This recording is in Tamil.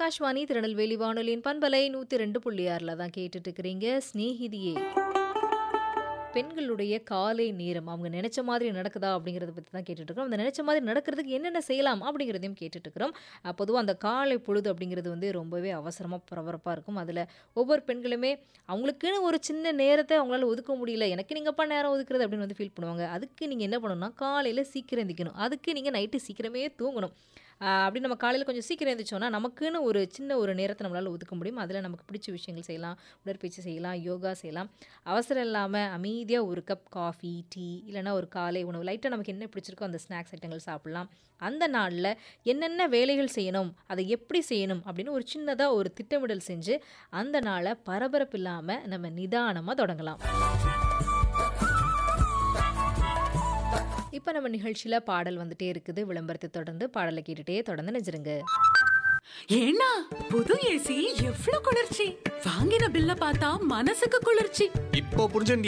ஆகாஷ்வாணி திருநெல்வேலி வானொலியின் பண்பலை நூற்றி ரெண்டு புள்ளி ஆறில் தான் கேட்டுட்டு இருக்கிறீங்க ஸ்நேகிதியே பெண்களுடைய காலை நேரம் அவங்க நினைச்ச மாதிரி நடக்குதா அப்படிங்கிறத பற்றி தான் கேட்டுட்டு இருக்கிறோம் அந்த நினைச்ச மாதிரி நடக்கிறதுக்கு என்னென்ன செய்யலாம் அப்படிங்கிறதையும் கேட்டுட்டு இருக்கிறோம் பொதுவாக அந்த காலை பொழுது அப்படிங்கிறது வந்து ரொம்பவே அவசரமாக பரபரப்பாக இருக்கும் அதில் ஒவ்வொரு பெண்களுமே அவங்களுக்குன்னு ஒரு சின்ன நேரத்தை அவங்களால ஒதுக்க முடியல எனக்கு நீங்கப்பா நேரம் ஒதுக்குறது அப்படின்னு வந்து ஃபீல் பண்ணுவாங்க அதுக்கு நீங்கள் என்ன பண்ணணும்னா காலையில் சீக்கிரம் எந்திக்கணும் அதுக்கு நீங்கள் நைட்டு சீக்கிரமே தூங்கணும் ஆஹ் அப்படி நம்ம காலையில் கொஞ்சம் சீக்கிரம் எழுந்திரிச்சோன்னா நமக்குன்னு ஒரு சின்ன ஒரு நேரத்தை நம்மளால் ஒதுக்க முடியும் அதில் நமக்கு பிடிச்ச விஷயங்கள் செய்யலாம் உடற்பயிற்சி செய்யலாம் யோகா செய்யலாம் அவசரம் இல்லாமல் அமைதியாக ஒரு கப் காஃபி டீ இல்லைனா ஒரு காலை உணவு லைட்டாக நமக்கு என்ன பிடிச்சிருக்கோ அந்த ஸ்நாக்ஸ் ஐட்டங்கள் சாப்பிட்லாம் அந்த நாளில் என்னென்ன வேலைகள் செய்யணும் அதை எப்படி செய்யணும் அப்படின்னு ஒரு சின்னதாக ஒரு திட்டமிடல் செஞ்சு அந்த நாளை பரபரப்பு இல்லாமல் நம்ம நிதானமாக தொடங்கலாம் இப்போ நம்ம நிகழ்ச்சியில் பாடல் வந்துட்டே இருக்குது விளம்பரத்தை தொடர்ந்து பாடலை கேட்டுட்டே தொடர்ந்து நினைச்சிருங்க ஏன்னா புது ஏசி எவ்வளவு குளிர்ச்சி வாங்கின பில்ல பார்த்தா மனசுக்கு குளிர்ச்சி இப்போ புரிஞ்சு